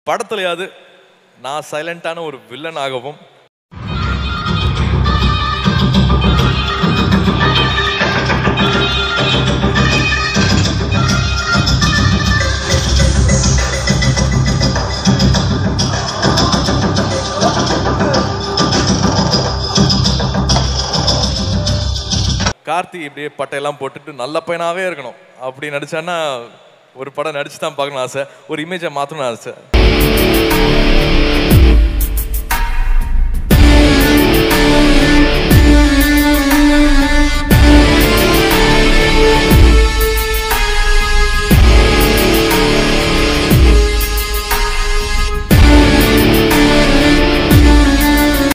படத்துலயாவது நான் சைலண்டான ஒரு வில்லன் ஆகவும் கார்த்தி இப்படியே பட்டையெல்லாம் போட்டுட்டு நல்ல பையனாவே இருக்கணும் அப்படி நடிச்சான்னா ஒரு படம் நடிச்சு தான் பார்க்கணும் ஆசை ஒரு இமேஜை மாற்றணும் ஆசை